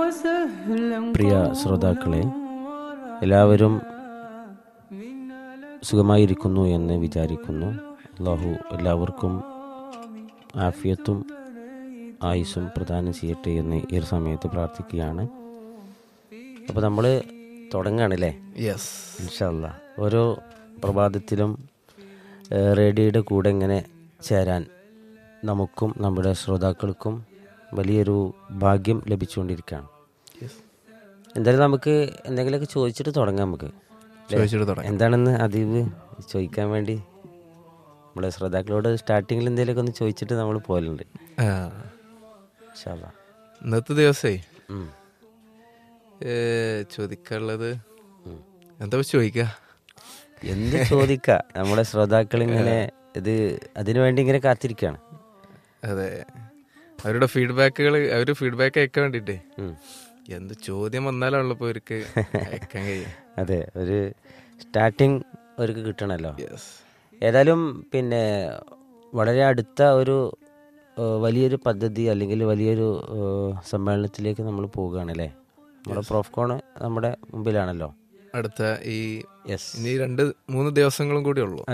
പ്രിയ ശ്രോതാക്കളെ എല്ലാവരും സുഖമായിരിക്കുന്നു എന്ന് വിചാരിക്കുന്നു അള്ളാഹു എല്ലാവർക്കും ആഫിയത്തും ആയുസ്സും പ്രദാനം ചെയ്യട്ടെ എന്ന് ഈ ഒരു സമയത്ത് പ്രാർത്ഥിക്കുകയാണ് അപ്പോൾ നമ്മൾ തുടങ്ങുകയാണല്ലേ യെസ് ഇൻഷല്ല ഓരോ പ്രഭാതത്തിലും ഏഹ്, റേഡിയോയുടെ കൂടെ ഇങ്ങനെ ചേരാൻ നമുക്കും നമ്മുടെ ശ്രോതാക്കൾക്കും വലിയൊരു ഭാഗ്യം ലഭിച്ചുകൊണ്ടിരിക്കുകയാണ് എന്തായാലും നമുക്ക് എന്തെങ്കിലുമൊക്കെ ചോദിച്ചിട്ട് തുടങ്ങാം നമുക്ക് ല്ലേ? ചോദിച്ചിട്ട് തുടങ്ങാം എന്താണെന്ന് അതീവ് ചോദിക്കാൻ വേണ്ടി നമ്മളെ ശ്രോതാക്കളോട് സ്റ്റാർട്ടിങ്ങിൽ എന്തെങ്കിലുമൊക്കെ ഒന്ന് ചോദിച്ചിട്ട് നമ്മൾ പോലുണ്ട് ആ, ഇൻഷാല്ലാ ഇന്നത്തെ ദിവസേ ഉം. ഏ, ചോദിക്കാനുള്ളത് എന്താ ഇപ്പൊ ചോദിക്ക എന്ത് ചോദിക്ക നമ്മുടെ ശ്രോതാക്കൾ ഇങ്ങനെ ഇത് അതിനു വേണ്ടി ഇങ്ങനെ കാത്തിരിക്കുകയാണ് അതെ അവരുടെ ഫീഡ്ബാക്കുകൾ അവര് ഫീഡ്ബാക്ക് അയക്കാൻ വേണ്ടിട്ടേ ഉം. എന്ത് ചോദ്യം വന്നാലാണല്ലോ ഇപ്പൊ അവർക്ക് അയക്കാൻ കഴിയും അതെ ഒരു സ്റ്റാർട്ടിങ് അവർക്ക് കിട്ടണമല്ലോ യെസ് ഏതായാലും പിന്നെ വളരെ അടുത്ത ഒരു ഏഹ്, വലിയൊരു പദ്ധതി അല്ലെങ്കിൽ വലിയൊരു ഏഹ്, സമ്മേളനത്തിലേക്ക് നമ്മൾ പോവുകയാണ് അല്ലേ നമ്മുടെ പ്രോഫ്കോൺ നമ്മുടെ മുമ്പിലാണല്ലോ അടുത്ത ഈ യെസ് ഇനി രണ്ട് മൂന്ന് ദിവസങ്ങളും കൂടി ഉള്ളൂ